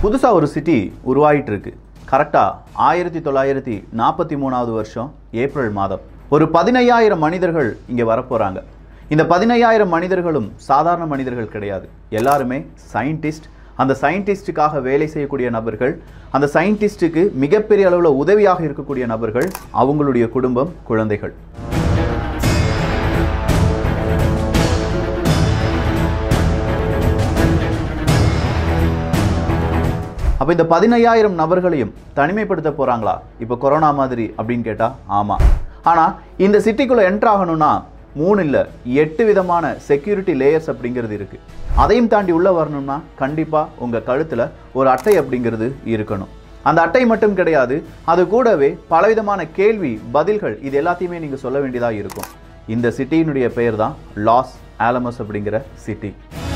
புதுசாக ஒரு சிட்டி உருவாயிட்டு இருக்கு கரெக்டாக ஆயிரத்தி தொள்ளாயிரத்தி நாற்பத்தி மூணாவது வருஷம் ஏப்ரல் மாதம் ஒரு பதினையாயிரம் மனிதர்கள் இங்கே வரப்போகிறாங்க இந்த பதினையாயிரம் மனிதர்களும் சாதாரண மனிதர்கள் கிடையாது எல்லாருமே சயின்டிஸ்ட் அந்த சயின்டிஸ்டுக்காக வேலை செய்யக்கூடிய நபர்கள் அந்த சயின்டிஸ்ட்டுக்கு மிகப்பெரிய அளவில் உதவியாக இருக்கக்கூடிய நபர்கள் அவங்களுடைய குடும்பம் குழந்தைகள் அப்போ இந்த பதினையாயிரம் நபர்களையும் தனிமைப்படுத்த போகிறாங்களா இப்போ கொரோனா மாதிரி அப்படின்னு கேட்டால் ஆமாம் ஆனால் இந்த சிட்டிக்குள்ளே என்ட்ரு ஆகணும்னா மூணு இல்லை எட்டு விதமான செக்யூரிட்டி லேயர்ஸ் அப்படிங்கிறது இருக்குது அதையும் தாண்டி உள்ளே வரணும்னா கண்டிப்பாக உங்கள் கழுத்தில் ஒரு அட்டை அப்படிங்கிறது இருக்கணும் அந்த அட்டை மட்டும் கிடையாது அது கூடவே பலவிதமான கேள்வி பதில்கள் இது எல்லாத்தையுமே நீங்கள் சொல்ல வேண்டியதாக இருக்கும் இந்த சிட்டியினுடைய பெயர் தான் லாஸ் ஆலமஸ் அப்படிங்கிற சிட்டி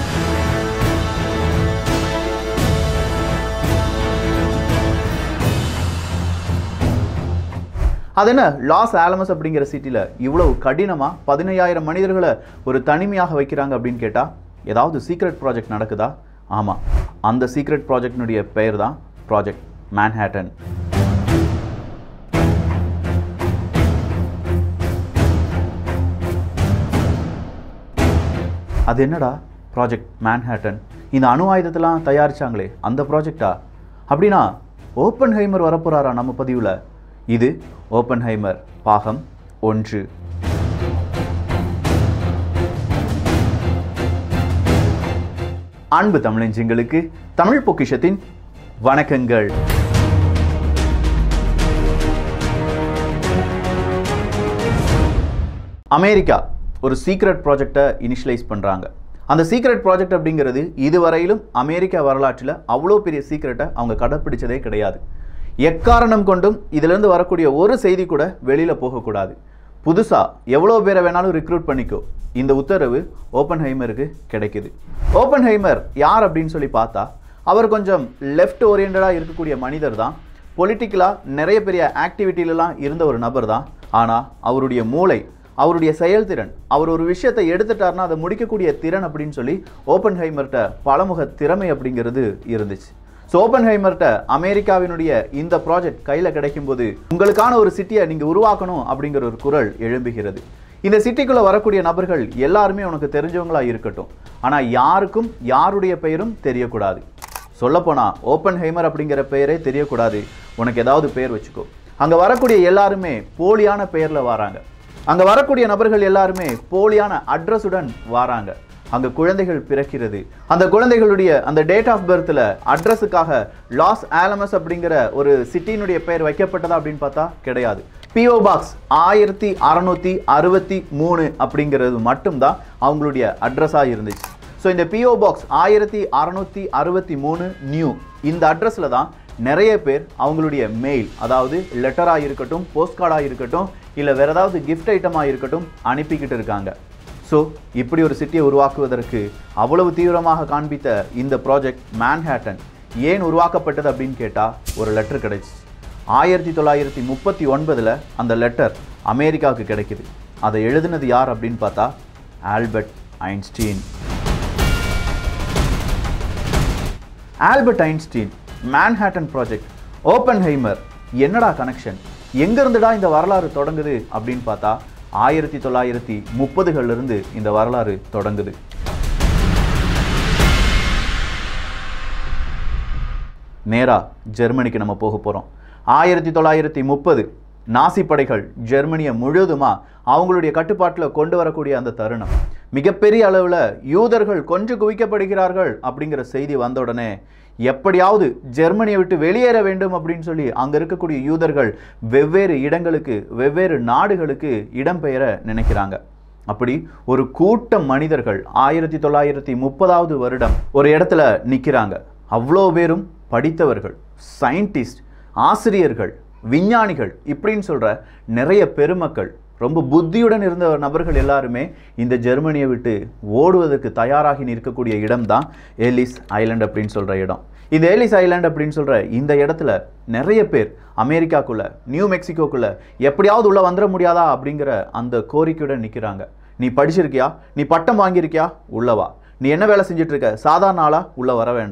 அது என்ன லாஸ் ஆலமஸ் அப்படிங்கிற சிட்டியில் இவ்வளவு கடினமாக பதினையாயிரம் மனிதர்களை ஒரு தனிமையாக வைக்கிறாங்க அப்படின்னு கேட்டால் ஏதாவது சீக்ரெட் ப்ராஜெக்ட் நடக்குதா ஆமாம் அந்த சீக்ரெட் ப்ராஜெக்டினுடைய பெயர் தான் ப்ராஜெக்ட் மேன்ஹேட்டன் அது என்னடா ப்ராஜெக்ட் மேன்ஹேட்டன் இந்த அணு ஆயுதத்தெல்லாம் தயாரிச்சாங்களே அந்த ப்ராஜெக்டா அப்படின்னா ஓப்பன் ஹைமர் வரப்போறாரா நம்ம பதிவில் இது ஓப்பன் ஹைமர் பாகம் ஒன்று அன்பு தமிழஞ்சிங்களுக்கு தமிழ் பொக்கிஷத்தின் வணக்கங்கள் அமெரிக்கா ஒரு சீக்ரெட் ப்ராஜெக்டை இனிஷியலைஸ் பண்ணுறாங்க அந்த சீக்ரெட் ப்ராஜெக்ட் அப்படிங்கிறது இதுவரையிலும் அமெரிக்கா வரலாற்றில் அவ்வளோ பெரிய சீக்ரெட்டை அவங்க கடைப்பிடிச்சதே கிடையாது எக்காரணம் கொண்டும் இதிலிருந்து வரக்கூடிய ஒரு செய்தி கூட வெளியில் போகக்கூடாது புதுசாக எவ்வளோ பேரை வேணாலும் ரிக்ரூட் பண்ணிக்கோ இந்த உத்தரவு ஓப்பன் ஹைமருக்கு கிடைக்குது ஓப்பன் ஹைமர் யார் அப்படின்னு சொல்லி பார்த்தா அவர் கொஞ்சம் லெஃப்ட் ஓரியண்டடாக இருக்கக்கூடிய மனிதர் தான் பொலிட்டிக்கலாக நிறைய பெரிய ஆக்டிவிட்டிலலாம் இருந்த ஒரு நபர் தான் ஆனால் அவருடைய மூளை அவருடைய செயல்திறன் அவர் ஒரு விஷயத்தை எடுத்துட்டார்னா அதை முடிக்கக்கூடிய திறன் அப்படின்னு சொல்லி ஓப்பன் ஹைமர்கிட்ட பலமுக திறமை அப்படிங்கிறது இருந்துச்சு ஸோ ஓப்பன் ஹைமர்கிட்ட அமெரிக்காவினுடைய இந்த ப்ராஜெக்ட் கையில் கிடைக்கும்போது உங்களுக்கான ஒரு சிட்டியை நீங்கள் உருவாக்கணும் அப்படிங்கிற ஒரு குரல் எழும்புகிறது இந்த சிட்டிக்குள்ளே வரக்கூடிய நபர்கள் எல்லாருமே உனக்கு தெரிஞ்சவங்களா இருக்கட்டும் ஆனால் யாருக்கும் யாருடைய பெயரும் தெரியக்கூடாது சொல்லப்போனால் ஓப்பன் ஹைமர் அப்படிங்கிற பெயரே தெரியக்கூடாது உனக்கு ஏதாவது பெயர் வச்சுக்கோ அங்கே வரக்கூடிய எல்லாருமே போலியான பெயரில் வராங்க அங்கே வரக்கூடிய நபர்கள் எல்லாருமே போலியான அட்ரஸுடன் வராங்க அங்கே குழந்தைகள் பிறக்கிறது அந்த குழந்தைகளுடைய அந்த டேட் ஆஃப் பர்த்தில் அட்ரஸுக்காக லாஸ் ஆலமஸ் அப்படிங்கிற ஒரு சிட்டியினுடைய பெயர் வைக்கப்பட்டதா அப்படின்னு பார்த்தா கிடையாது பிஓ பாக்ஸ் ஆயிரத்தி அறநூற்றி அறுபத்தி மூணு அப்படிங்கிறது மட்டும்தான் அவங்களுடைய அட்ரஸாக இருந்துச்சு ஸோ இந்த பிஓ பாக்ஸ் ஆயிரத்தி அறநூற்றி அறுபத்தி மூணு நியூ இந்த அட்ரஸில் தான் நிறைய பேர் அவங்களுடைய மெயில் அதாவது லெட்டராக இருக்கட்டும் போஸ்ட் கார்டாக இருக்கட்டும் இல்லை வேறு ஏதாவது கிஃப்ட் ஐட்டமாக இருக்கட்டும் அனுப்பிக்கிட்டு இருக்காங்க ஸோ இப்படி ஒரு சிட்டியை உருவாக்குவதற்கு அவ்வளவு தீவிரமாக காண்பித்த இந்த ப்ராஜெக்ட் மேன்ஹேட்டன் ஏன் உருவாக்கப்பட்டது அப்படின்னு கேட்டால் ஒரு லெட்டர் கிடைச்சிச்சு ஆயிரத்தி தொள்ளாயிரத்தி முப்பத்தி ஒன்பதில் அந்த லெட்டர் அமெரிக்காவுக்கு கிடைக்குது அதை எழுதினது யார் அப்படின்னு பார்த்தா Albert Einstein Albert Einstein Manhattan project Oppenheimer என்னடா கனெக்ஷன் எங்கேருந்துடா இந்த வரலாறு தொடங்குது அப்படின்னு பார்த்தா ஆயிரத்தி தொள்ளாயிரத்தி முப்பதுகள்லேருந்து இந்த வரலாறு தொடங்குது நேரா ஜெர்மனிக்கு நம்ம போக போகிறோம் ஆயிரத்தி தொள்ளாயிரத்தி முப்பது நாசி படைகள் ஜெர்மனியை முழுவதுமாக அவங்களுடைய கட்டுப்பாட்டில் கொண்டு வரக்கூடிய அந்த தருணம் மிகப்பெரிய அளவில் யூதர்கள் கொஞ்சம் குவிக்கப்படுகிறார்கள் அப்படிங்கிற செய்தி வந்த உடனே எப்படியாவது ஜெர்மனியை விட்டு வெளியேற வேண்டும் அப்படின்னு சொல்லி அங்கே இருக்கக்கூடிய யூதர்கள் வெவ்வேறு இடங்களுக்கு வெவ்வேறு நாடுகளுக்கு இடம்பெயர நினைக்கிறாங்க அப்படி ஒரு கூட்டம் மனிதர்கள் ஆயிரத்தி தொள்ளாயிரத்தி முப்பதாவது வருடம் ஒரு இடத்துல நிற்கிறாங்க அவ்வளோ பேரும் படித்தவர்கள் சயின்டிஸ்ட் ஆசிரியர்கள் விஞ்ஞானிகள் இப்படின்னு சொல்கிற நிறைய பெருமக்கள் ரொம்ப புத்தியுடன் இருந்த நபர்கள் எல்லாருமே இந்த ஜெர்மனியை விட்டு ஓடுவதற்கு தயாராகி நிற்கக்கூடிய இடம் தான் ஏலிஸ் ஐலாண்ட் அப்படின்னு சொல்கிற இடம் இந்த ஏலிஸ் ஐலாண்ட் அப்படின்னு சொல்கிற இந்த இடத்துல நிறைய பேர் அமெரிக்காக்குள்ள நியூ மெக்சிகோக்குள்ள எப்படியாவது உள்ள வந்துட முடியாதா அப்படிங்கிற அந்த கோரிக்கையுடன் நிற்கிறாங்க நீ படிச்சிருக்கியா நீ பட்டம் வாங்கியிருக்கியா உள்ளவா நீ என்ன வேலை செஞ்சுட்டு இருக்க சாதாரண ஆளா உள்ள வர வேண்டாம்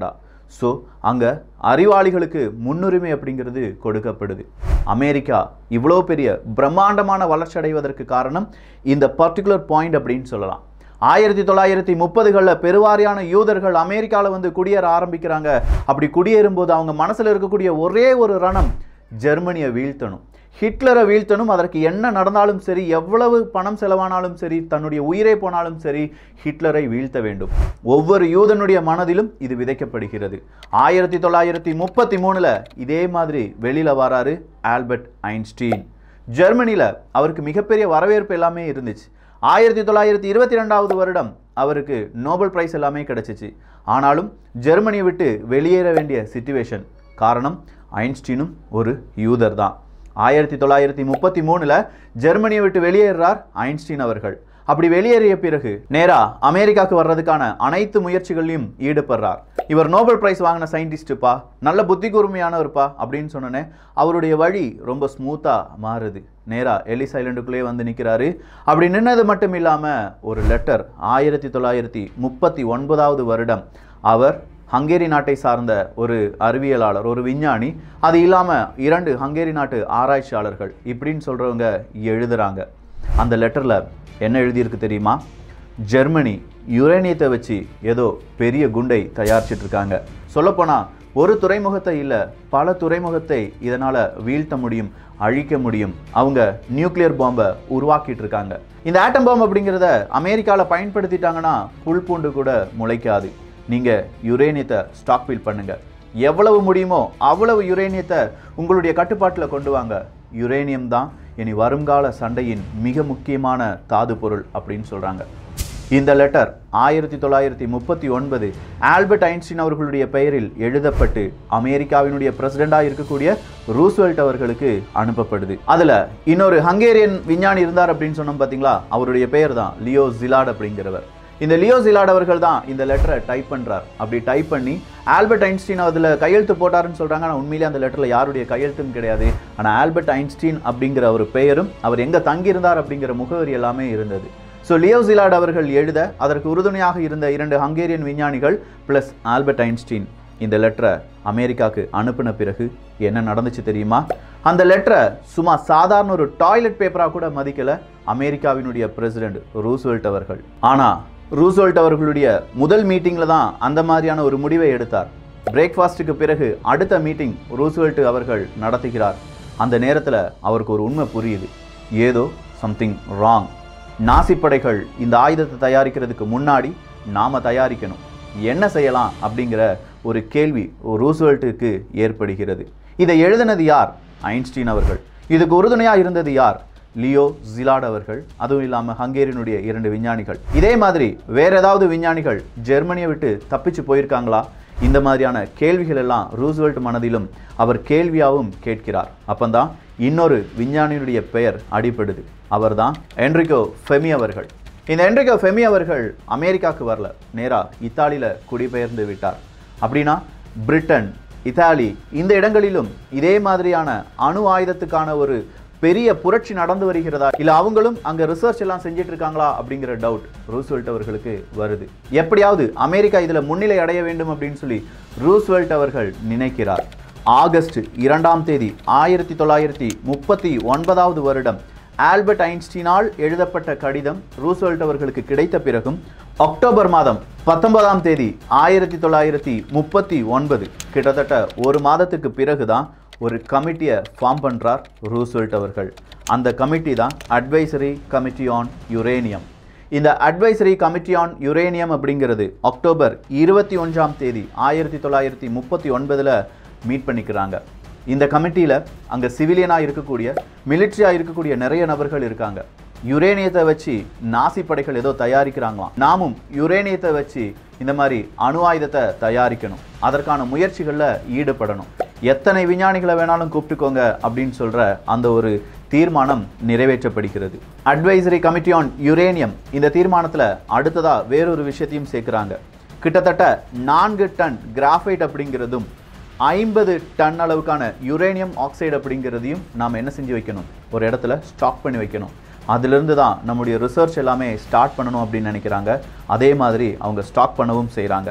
ஸோ அங்கே அறிவாளிகளுக்கு முன்னுரிமை அப்படிங்கிறது கொடுக்கப்படுது அமெரிக்கா இவ்வளோ பெரிய பிரம்மாண்டமான வளர்ச்சி அடைவதற்கு காரணம் இந்த பர்டிகுலர் பாயிண்ட் அப்படின்னு சொல்லலாம் ஆயிரத்தி தொள்ளாயிரத்தி முப்பதுகளில் பெருவாரியான யூதர்கள் அமெரிக்காவில் வந்து குடியேற ஆரம்பிக்கிறாங்க அப்படி குடியேறும்போது அவங்க மனசில் இருக்கக்கூடிய ஒரே ஒரு ரணம் ஜெர்மனியை வீழ்த்தணும் ஹிட்லரை வீழ்த்தணும் அதற்கு என்ன நடந்தாலும் சரி எவ்வளவு பணம் செலவானாலும் சரி தன்னுடைய உயிரே போனாலும் சரி ஹிட்லரை வீழ்த்த வேண்டும் ஒவ்வொரு யூதனுடைய மனதிலும் இது விதைக்கப்படுகிறது ஆயிரத்தி தொள்ளாயிரத்தி முப்பத்தி மூணுல இதே மாதிரி வெளியில வராரு ஆல்பர்ட் ஐன்ஸ்டீன் ஜெர்மனியில் அவருக்கு மிகப்பெரிய வரவேற்பு எல்லாமே இருந்துச்சு ஆயிரத்தி தொள்ளாயிரத்தி இருபத்தி ரெண்டாவது வருடம் அவருக்கு நோபல் பிரைஸ் எல்லாமே கிடைச்சிச்சு ஆனாலும் ஜெர்மனியை விட்டு வெளியேற வேண்டிய சுச்சுவேஷன் காரணம் ஐன்ஸ்டீனும் ஒரு யூதர் தான் ஆயிரத்தி தொள்ளாயிரத்தி முப்பத்தி மூணில் ஜெர்மனியை விட்டு வெளியேறார் ஐன்ஸ்டீன் அவர்கள் அப்படி வெளியேறிய பிறகு நேரா அமெரிக்காவுக்கு வர்றதுக்கான அனைத்து முயற்சிகளையும் ஈடுபடுறார் இவர் நோபல் பிரைஸ் வாங்கின சயின்டிஸ்ட்டுப்பா நல்ல புத்தி கூர்மையானவர்ப்பா அப்படின்னு சொன்னோன்னே அவருடைய வழி ரொம்ப ஸ்மூத்தாக மாறுது நேரா எலிஸ் ஐலண்டுக்குள்ளேயே வந்து நிற்கிறாரு அப்படி நின்னது மட்டும் இல்லாமல் ஒரு லெட்டர் ஆயிரத்தி தொள்ளாயிரத்தி முப்பத்தி ஒன்பதாவது வருடம் அவர் ஹங்கேரி நாட்டை சார்ந்த ஒரு அறிவியலாளர் ஒரு விஞ்ஞானி அது இல்லாமல் இரண்டு ஹங்கேரி நாட்டு ஆராய்ச்சியாளர்கள் இப்படின்னு சொல்கிறவங்க எழுதுறாங்க அந்த லெட்டரில் என்ன எழுதியிருக்கு தெரியுமா ஜெர்மனி யுரேனியத்தை வச்சு ஏதோ பெரிய குண்டை தயாரிச்சிட்டு இருக்காங்க சொல்லப்போனால் ஒரு துறைமுகத்தை இல்லை பல துறைமுகத்தை இதனால் வீழ்த்த முடியும் அழிக்க முடியும் அவங்க நியூக்ளியர் பாம்பை உருவாக்கிட்டு இருக்காங்க இந்த ஆட்டம் பாம்பு அப்படிங்கிறத அமெரிக்காவில் பயன்படுத்திட்டாங்கன்னா புல் பூண்டு கூட முளைக்காது நீங்கள் யுரேனியத்தை ஸ்டாக் ஃபீல் பண்ணுங்க எவ்வளவு முடியுமோ அவ்வளவு யுரேனியத்தை உங்களுடைய கட்டுப்பாட்டில் கொண்டு வாங்க யுரேனியம் தான் இனி வருங்கால சண்டையின் மிக முக்கியமான தாது பொருள் அப்படின்னு சொல்கிறாங்க இந்த லெட்டர் ஆயிரத்தி தொள்ளாயிரத்தி முப்பத்தி ஒன்பது ஆல்பர்ட் ஐன்ஸ்டீன் அவர்களுடைய பெயரில் எழுதப்பட்டு அமெரிக்காவினுடைய பிரசிடெண்டாக இருக்கக்கூடிய ரூஸ்வெல்ட் அவர்களுக்கு அனுப்பப்படுது அதில் இன்னொரு ஹங்கேரியன் விஞ்ஞானி இருந்தார் அப்படின்னு சொன்னோம் பார்த்தீங்களா அவருடைய பெயர் தான் லியோ ஜிலாட் அப்படிங்கிறவர் இந்த லியோ ஜிலாட் அவர்கள் தான் இந்த லெட்டரை டைப் பண்ணுறார் அப்படி டைப் பண்ணி ஆல்பர்ட் ஐன்ஸ்டீன் அதில் கையெழுத்து போட்டாருன்னு சொல்கிறாங்க ஆனால் உண்மையிலே அந்த லெட்டரில் யாருடைய கையெழுத்தும் கிடையாது ஆனால் ஆல்பர்ட் ஐன்ஸ்டீன் அப்படிங்கிற ஒரு பெயரும் அவர் எங்கே தங்கியிருந்தார் அப்படிங்கிற முகவரி எல்லாமே இருந்தது ஸோ லியோ ஜிலாட் அவர்கள் எழுத அதற்கு உறுதுணையாக இருந்த இரண்டு ஹங்கேரியன் விஞ்ஞானிகள் ப்ளஸ் ஆல்பர்ட் ஐன்ஸ்டீன் இந்த லெட்டரை அமெரிக்காவுக்கு அனுப்பின பிறகு என்ன நடந்துச்சு தெரியுமா அந்த லெட்டரை சும்மா சாதாரண ஒரு டாய்லெட் பேப்பராக கூட மதிக்கல அமெரிக்காவினுடைய பிரசிடென்ட் ரூஸ்வெல்ட் அவர்கள் ஆனால் ரூஸ்வெல்ட் அவர்களுடைய முதல் மீட்டிங்கில் தான் அந்த மாதிரியான ஒரு முடிவை எடுத்தார் பிரேக்ஃபாஸ்ட்டுக்கு பிறகு அடுத்த மீட்டிங் ரூஸ்வெல்ட் அவர்கள் நடத்துகிறார் அந்த நேரத்தில் அவருக்கு ஒரு உண்மை புரியுது ஏதோ சம்திங் ராங் நாசி படைகள் இந்த ஆயுதத்தை தயாரிக்கிறதுக்கு முன்னாடி நாம தயாரிக்கணும் என்ன செய்யலாம் அப்படிங்கிற ஒரு கேள்வி ரூஸ்வெல்ட்டுக்கு ஏற்படுகிறது இதை எழுதினது யார் ஐன்ஸ்டீன் அவர்கள் இதுக்கு உறுதுணையாக இருந்தது யார் லியோ ஜிலாட் அவர்கள் அதுவும் இல்லாமல் ஹங்கேரியனுடைய இரண்டு விஞ்ஞானிகள் இதே மாதிரி வேற ஏதாவது விஞ்ஞானிகள் ஜெர்மனியை விட்டு தப்பிச்சு போயிருக்காங்களா இந்த மாதிரியான கேள்விகள் எல்லாம் ரூஸ்வெல்ட் மனதிலும் அவர் கேள்வியாகவும் கேட்கிறார் அப்பந்தான் இன்னொரு விஞ்ஞானியுடைய பெயர் அடிபடுது அவர்தான் என்ரிகோ ஃபெமி அவர்கள் இந்த என்ரிகோ ஃபெமி அவர்கள் அமெரிக்காவுக்கு வரல நேரா இத்தாலியில் குடிபெயர்ந்து விட்டார் அப்படின்னா பிரிட்டன் இத்தாலி இந்த இடங்களிலும் இதே மாதிரியான அணு ஆயுதத்துக்கான ஒரு பெரிய புரட்சி நடந்து வருகிறதா இல்ல அவங்களும் அங்க ரிசர்ச் எல்லாம் செஞ்சிட்டு இருக்காங்களா அப்படிங்கிற டவுட் ரூஸ்வெல்ட் அவர்களுக்கு வருது எப்படியாவது அமெரிக்கா இதுல முன்னிலை அடைய வேண்டும் அப்படின்னு சொல்லி ரூஸ்வெல்ட் அவர்கள் நினைக்கிறார் ஆகஸ்ட் இரண்டாம் தேதி ஆயிரத்தி தொள்ளாயிரத்தி முப்பத்தி ஒன்பதாவது வருடம் ஆல்பர்ட் ஐன்ஸ்டீனால் எழுதப்பட்ட கடிதம் ரூஸ்வெல்ட் அவர்களுக்கு கிடைத்த பிறகும் அக்டோபர் மாதம் பத்தொன்பதாம் தேதி ஆயிரத்தி தொள்ளாயிரத்தி முப்பத்தி ஒன்பது கிட்டத்தட்ட ஒரு மாதத்துக்கு பிறகுதான் ஒரு கமிட்டியை ஃபார்ம் பண்ணுறார் ரூஸ்வெல்ட் அவர்கள் அந்த கமிட்டி தான் அட்வைசரி கமிட்டி ஆன் யுரேனியம் இந்த அட்வைசரி கமிட்டி ஆன் யுரேனியம் அப்படிங்கிறது அக்டோபர் இருபத்தி ஒன்றாம் தேதி ஆயிரத்தி தொள்ளாயிரத்தி முப்பத்தி ஒன்பதில் மீட் பண்ணிக்கிறாங்க இந்த கமிட்டியில் அங்கே சிவிலியனாக இருக்கக்கூடிய மிலிட்ரியாக இருக்கக்கூடிய நிறைய நபர்கள் இருக்காங்க யுரேனியத்தை வச்சு நாசி படைகள் ஏதோ தயாரிக்கிறாங்களாம் நாமும் யுரேனியத்தை வச்சு இந்த மாதிரி அணு ஆயுதத்தை தயாரிக்கணும் அதற்கான முயற்சிகளில் ஈடுபடணும் எத்தனை விஞ்ஞானிகளை வேணாலும் கூப்பிட்டுக்கோங்க அப்படின்னு சொல்கிற அந்த ஒரு தீர்மானம் நிறைவேற்றப்படுகிறது அட்வைசரி கமிட்டி ஆன் யுரேனியம் இந்த தீர்மானத்தில் அடுத்ததா வேறொரு விஷயத்தையும் சேர்க்குறாங்க கிட்டத்தட்ட நான்கு டன் கிராஃபைட் அப்படிங்கிறதும் ஐம்பது டன் அளவுக்கான யுரேனியம் ஆக்சைடு அப்படிங்கிறதையும் நாம் என்ன செஞ்சு வைக்கணும் ஒரு இடத்துல ஸ்டாக் பண்ணி வைக்கணும் அதிலிருந்து தான் நம்முடைய ரிசர்ச் எல்லாமே ஸ்டார்ட் பண்ணணும் அப்படின்னு நினைக்கிறாங்க அதே மாதிரி அவங்க ஸ்டாக் பண்ணவும் செய்கிறாங்க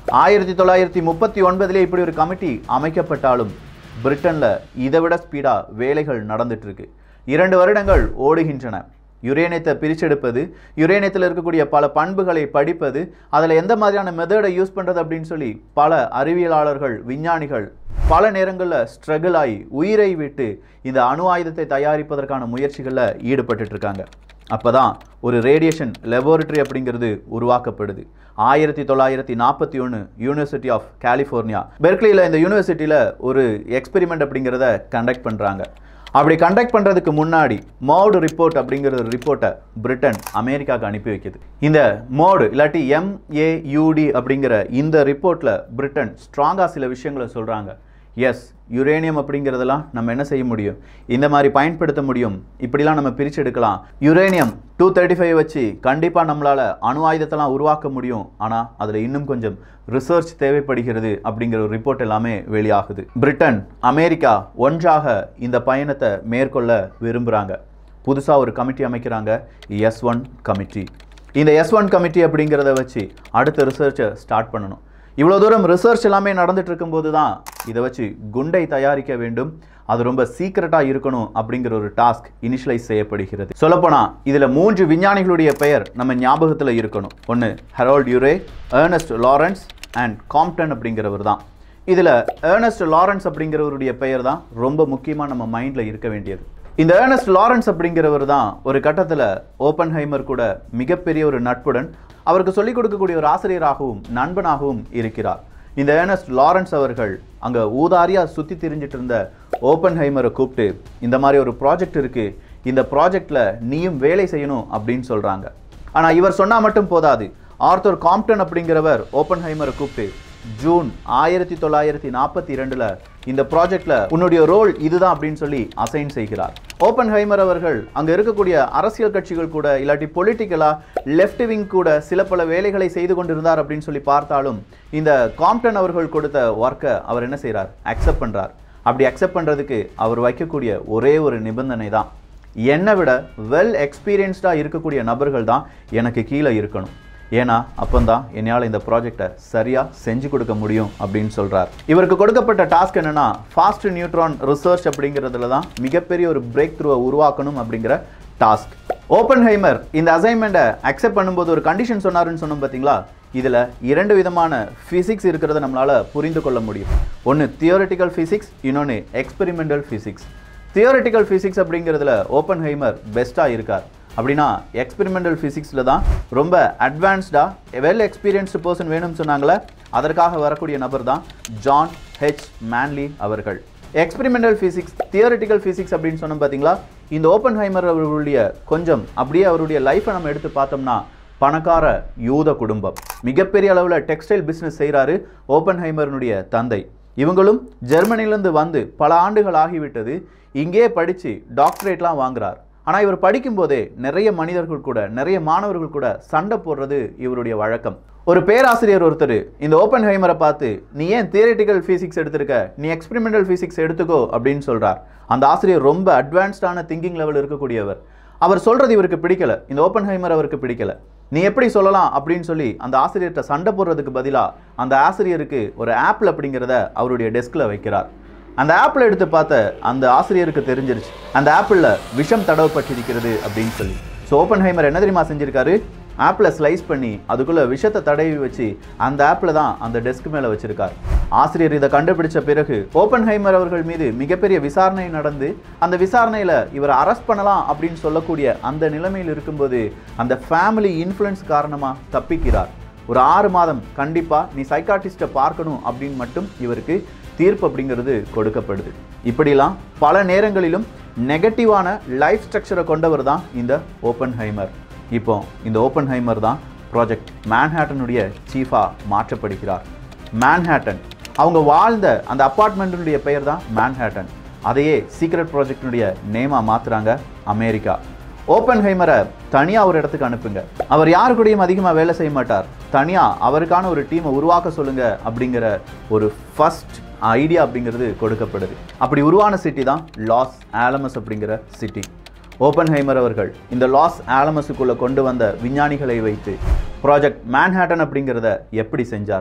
ஆயிரத்தி தொள்ளாயிரத்தி முப்பத்தி ஒன்பதுல இப்படி ஒரு கமிட்டி அமைக்கப்பட்டாலும் பிரிட்டன்ல இதை விட ஸ்பீடா வேலைகள் நடந்துட்டு இருக்கு இரண்டு வருடங்கள் ஓடுகின்றன யுரேனியத்தை பிரிச்செடுப்பது யுரேனியத்தில் இருக்கக்கூடிய பல பண்புகளை படிப்பது அதில் எந்த மாதிரியான மெத்தடை யூஸ் பண்ணுறது அப்படின்னு சொல்லி பல அறிவியலாளர்கள் விஞ்ஞானிகள் பல நேரங்களில் ஸ்ட்ரகிள் ஆகி உயிரை விட்டு இந்த அணு ஆயுதத்தை தயாரிப்பதற்கான முயற்சிகளில் ஈடுபட்டுட்டு இருக்காங்க அப்பதான் ஒரு ரேடியேஷன் லெபோரட்டரி அப்படிங்கிறது உருவாக்கப்படுது ஆயிரத்தி தொள்ளாயிரத்தி நாற்பத்தி ஒன்று யூனிவர்சிட்டி ஆஃப் கலிஃபோர்னியா பெர்க்லியில் இந்த யூனிவர்சிட்டியில் ஒரு எக்ஸ்பெரிமெண்ட் அப்படிங்கிறத கண்டக்ட் பண்ணுறாங்க அப்படி கண்டக்ட் பண்ணுறதுக்கு முன்னாடி மோடு ரிப்போர்ட் அப்படிங்கிற ஒரு ரிப்போர்ட்டை பிரிட்டன் அமெரிக்காவுக்கு அனுப்பி வைக்குது இந்த மோடு இல்லாட்டி எம்ஏயூடி அப்படிங்கிற இந்த ரிப்போர்ட்டில் பிரிட்டன் ஸ்ட்ராங்காக சில விஷயங்களை சொல்கிறாங்க எஸ் யுரேனியம் அப்படிங்கிறதெல்லாம் நம்ம என்ன செய்ய முடியும் இந்த மாதிரி பயன்படுத்த முடியும் இப்படிலாம் நம்ம பிரித்து எடுக்கலாம் யுரேனியம் டூ தேர்ட்டி ஃபைவ் வச்சு கண்டிப்பாக நம்மளால் அணு ஆயுதத்தெல்லாம் உருவாக்க முடியும் ஆனால் அதில் இன்னும் கொஞ்சம் ரிசர்ச் தேவைப்படுகிறது அப்படிங்கிற ஒரு ரிப்போர்ட் எல்லாமே வெளியாகுது பிரிட்டன் அமெரிக்கா ஒன்றாக இந்த பயணத்தை மேற்கொள்ள விரும்புகிறாங்க புதுசாக ஒரு கமிட்டி அமைக்கிறாங்க எஸ் ஒன் கமிட்டி இந்த எஸ் ஒன் கமிட்டி அப்படிங்கிறத வச்சு அடுத்த ரிசர்ச்சை ஸ்டார்ட் பண்ணணும் இவ்வளோ தூரம் ரிசர்ச் எல்லாமே நடந்துட்டு இருக்கும்போது தான் இதை வச்சு குண்டை தயாரிக்க வேண்டும் அது ரொம்ப சீக்கிரட்டாக இருக்கணும் அப்படிங்கிற ஒரு டாஸ்க் இனிஷியலைஸ் செய்யப்படுகிறது சொல்லப்போனால் இதில் மூன்று விஞ்ஞானிகளுடைய பெயர் நம்ம ஞாபகத்தில் இருக்கணும் ஒன்று Harold Urey Ernest Lawrence and Compton அப்படிங்கிறவர் தான் இதில் ஏர்னஸ்ட் லாரன்ஸ் அப்படிங்கிறவருடைய பெயர் தான் ரொம்ப முக்கியமாக நம்ம மைண்டில் இருக்க வேண்டியது இந்த ஏர்னஸ்ட் லாரன்ஸ் அப்படிங்கிறவர் தான் ஒரு கட்டத்தில் ஓப்பன் ஹைமர் கூட மிகப்பெரிய ஒரு நட்புடன் அவருக்கு சொல்லிக் கொடுக்கக்கூடிய ஒரு ஆசிரியராகவும் நண்பனாகவும் இருக்கிறார் இந்த ஏர்னஸ்ட் லாரன்ஸ் அவர்கள் அங்கே ஊதாரியாக சுற்றி திரிஞ்சிட்டு இருந்த ஓப்பன் ஹைமரை கூப்பிட்டு இந்த மாதிரி ஒரு ப்ராஜெக்ட் இருக்குது இந்த ப்ராஜெக்டில் நீயும் வேலை செய்யணும் அப்படின்னு சொல்கிறாங்க ஆனால் இவர் சொன்னால் மட்டும் போதாது ஆர்த்தர் காம்ப்டன் அப்படிங்கிறவர் ஓப்பன் ஹைமரை கூப்பிட்டு ஜூன் ஆயிரத்தி தொள்ளாயிரத்தி நாற்பத்தி இரண்டில் இந்த ப்ராஜெக்டில் உன்னுடைய ரோல் இதுதான் அப்படின்னு சொல்லி அசைன் செய்கிறார் ஓப்பன் ஹைமர் அவர்கள் அங்கே இருக்கக்கூடிய அரசியல் கட்சிகள் கூட இல்லாட்டி பொலிட்டிக்கலாக லெஃப்ட் விங் கூட சில பல வேலைகளை செய்து கொண்டிருந்தார் அப்படின்னு சொல்லி பார்த்தாலும் இந்த காம்ப்டன் அவர்கள் கொடுத்த ஒர்க்கை அவர் என்ன செய்கிறார் அக்செப்ட் பண்ணுறார் அப்படி அக்செப்ட் பண்ணுறதுக்கு அவர் வைக்கக்கூடிய ஒரே ஒரு நிபந்தனை தான் என்னை விட வெல் எக்ஸ்பீரியன்ஸ்டாக இருக்கக்கூடிய நபர்கள் தான் எனக்கு கீழே இருக்கணும் ஏன்னா அப்பந்தான் என்னால் இந்த ப்ராஜெக்டை சரியாக செஞ்சு கொடுக்க முடியும் அப்படின்னு சொல்கிறார் இவருக்கு கொடுக்கப்பட்ட டாஸ்க் என்னன்னா ஃபாஸ்ட் நியூட்ரான் ரிசர்ச் அப்படிங்கிறதுல தான் மிகப்பெரிய ஒரு பிரேக் த்ரூவை உருவாக்கணும் அப்படிங்கிற டாஸ்க் ஓப்பன் ஹைமர் இந்த அசைன்மெண்ட்டை அக்செப்ட் பண்ணும்போது ஒரு கண்டிஷன் சொன்னாருன்னு சொன்னோம் பார்த்தீங்களா இதில் இரண்டு விதமான ஃபிசிக்ஸ் இருக்கிறத நம்மளால் புரிந்து கொள்ள முடியும் ஒன்று தியோரிட்டிக்கல் ஃபிசிக்ஸ் இன்னொன்று எக்ஸ்பெரிமெண்டல் ஃபிசிக்ஸ் தியோரிட்டிக்கல் ஃபிசிக்ஸ் அப்படிங்கிறதுல ஓப்பன் ஹைமர் பெஸ்ட்டாக இருக்கார் அப்படின்னா எக்ஸ்பெரிமெண்டல் ஃபிசிக்ஸில் தான் ரொம்ப அட்வான்ஸ்டாக வெல் எக்ஸ்பீரியன்ஸ்டு பர்சன் வேணும்னு சொன்னாங்களே அதற்காக வரக்கூடிய நபர் தான் ஜான் ஹெச் மேன்லி அவர்கள் எக்ஸ்பெரிமெண்டல் ஃபிசிக்ஸ் தியரிட்டிக்கல் ஃபிசிக்ஸ் அப்படின்னு சொன்னோம் பார்த்தீங்களா இந்த ஓப்பன் ஹைமர் அவர்களுடைய கொஞ்சம் அப்படியே அவருடைய லைஃப்பை நம்ம எடுத்து பார்த்தோம்னா பணக்கார யூத குடும்பம் மிகப்பெரிய அளவில் டெக்ஸ்டைல் பிஸ்னஸ் செய்கிறாரு ஓப்பன் ஹைமரனுடைய தந்தை இவங்களும் ஜெர்மனிலேருந்து வந்து பல ஆண்டுகள் ஆகிவிட்டது இங்கே படித்து டாக்டரேட்லாம் வாங்குறார் ஆனால் இவர் படிக்கும்போதே நிறைய மனிதர்கள் கூட நிறைய மாணவர்கள் கூட சண்டை போடுறது இவருடைய வழக்கம் ஒரு பேராசிரியர் ஒருத்தர் இந்த ஓப்பன் ஹைமரை பார்த்து நீ ஏன் தியரிட்டிக்கல் ஃபிசிக்ஸ் எடுத்திருக்க நீ எக்ஸ்பெரிமெண்டல் ஃபிசிக்ஸ் எடுத்துக்கோ அப்படின்னு சொல்றார் அந்த ஆசிரியர் ரொம்ப அட்வான்ஸ்டான திங்கிங் லெவல் இருக்கக்கூடியவர் அவர் சொல்றது இவருக்கு பிடிக்கல இந்த ஓப்பன் ஹைமர் அவருக்கு பிடிக்கல நீ எப்படி சொல்லலாம் அப்படின்னு சொல்லி அந்த ஆசிரியர்கிட்ட சண்டை போடுறதுக்கு பதிலாக அந்த ஆசிரியருக்கு ஒரு ஆப்பிள் அப்படிங்கிறத அவருடைய டெஸ்கில் வைக்கிறார் அந்த ஆப்பிள் எடுத்து பார்த்த அந்த ஆசிரியருக்கு தெரிஞ்சிருச்சு அந்த ஆப்பிளில் விஷம் தடவப்பட்டிருக்கிறது அப்படின்னு சொல்லி ஸோ ஓப்பன் ஹைமர் என்ன தெரியுமா செஞ்சிருக்காரு ஆப்பிளை ஸ்லைஸ் பண்ணி அதுக்குள்ளே விஷத்தை தடவி வச்சு அந்த ஆப்பில் தான் அந்த டெஸ்க் மேலே வச்சிருக்கார் ஆசிரியர் இதை கண்டுபிடிச்ச பிறகு ஓப்பன் ஹைமர் அவர்கள் மீது மிகப்பெரிய விசாரணை நடந்து அந்த விசாரணையில் இவரை அரெஸ்ட் பண்ணலாம் அப்படின்னு சொல்லக்கூடிய அந்த நிலைமையில் இருக்கும்போது அந்த ஃபேமிலி இன்ஃப்ளூயன்ஸ் காரணமாக தப்பிக்கிறார் ஒரு ஆறு மாதம் கண்டிப்பாக நீ சைக்காட்டிஸ்ட்டை பார்க்கணும் அப்படின்னு மட்டும் இவருக்கு தீர்ப்பு அப்படிங்கிறது கொடுக்கப்படுது இப்படிலாம் பல நேரங்களிலும் நெகட்டிவான லைஃப் ஸ்ட்ரக்சரை கொண்டவர் தான் இந்த ஓப்பன் ஹைமர் இப்போ இந்த ஓப்பன் ஹைமர் தான் ப்ராஜெக்ட் மேன்ஹேட்டனுடைய சீஃபாக மாற்றப்படுகிறார் மேன்ஹேட்டன் அவங்க வாழ்ந்த அந்த அப்பார்ட்மெண்ட்டினுடைய பெயர் தான் மேன்ஹேட்டன் அதையே சீக்ரெட் ப்ராஜெக்டினுடைய நேமாக மாற்றுறாங்க அமெரிக்கா ஓப்பன் ஹைமரை தனியாக ஒரு இடத்துக்கு அனுப்புங்க அவர் யாரு கூடயும் அதிகமாக வேலை செய்ய மாட்டார் தனியாக அவருக்கான ஒரு டீமை உருவாக்க சொல்லுங்க அப்படிங்கிற ஒரு ஃபர்ஸ்ட் ஐடியா அப்படிங்கிறது கொடுக்கப்படுது அப்படி உருவான சிட்டி தான் லாஸ் ஆலமஸ் அப்படிங்கிற சிட்டி ஓப்பன் ஹைமர் அவர்கள் இந்த லாஸ் ஆலமஸுக்குள்ளே கொண்டு வந்த விஞ்ஞானிகளை வைத்து ப்ராஜெக்ட் மேன்ஹேட்டன் அப்படிங்கிறத எப்படி செஞ்சார்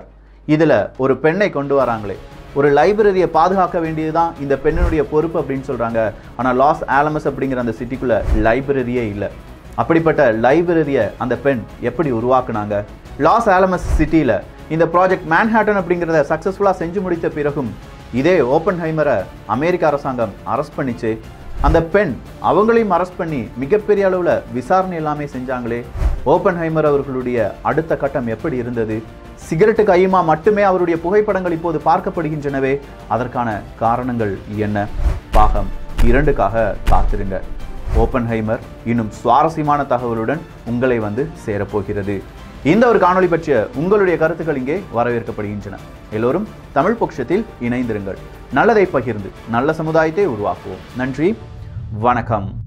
இதில் ஒரு பெண்ணை கொண்டு வராங்களே ஒரு லைப்ரரியை பாதுகாக்க வேண்டியதுதான் இந்த பெண்ணினுடைய பொறுப்பு அப்படின்னு சொல்கிறாங்க ஆனால் லாஸ் ஆலமஸ் அப்படிங்கிற அந்த சிட்டிக்குள்ளே லைப்ரரியே இல்லை அப்படிப்பட்ட லைப்ரரியை அந்த பெண் எப்படி உருவாக்குனாங்க லாஸ் ஆலமஸ் சிட்டியில் இந்த ப்ராஜெக்ட் மேன்ஹாட்டன் அப்படிங்கிறத சக்ஸஸ்ஃபுல்லாக செஞ்சு முடித்த பிறகும் இதே ஓப்பன் ஹைமரை அமெரிக்க அரசாங்கம் அரெஸ்ட் பண்ணிச்சு அந்த பெண் அவங்களையும் அரெஸ்ட் பண்ணி மிகப்பெரிய அளவில் விசாரணை எல்லாமே செஞ்சாங்களே ஓப்பன் ஹைமர் அவர்களுடைய அடுத்த கட்டம் எப்படி இருந்தது சிகரெட்டு கையுமா மட்டுமே அவருடைய புகைப்படங்கள் இப்போது பார்க்கப்படுகின்றனவே அதற்கான காரணங்கள் என்ன பாகம் இரண்டுக்காக காத்திருங்க ஓப்பன் ஹைமர் இன்னும் சுவாரஸ்யமான தகவலுடன் உங்களை வந்து சேரப்போகிறது இந்த ஒரு காணொளி பற்றிய உங்களுடைய கருத்துக்கள் இங்கே வரவேற்கப்படுகின்றன எல்லோரும் தமிழ் பொக்ஷத்தில் இணைந்திருங்கள் நல்லதை பகிர்ந்து நல்ல சமுதாயத்தை உருவாக்குவோம் நன்றி வணக்கம்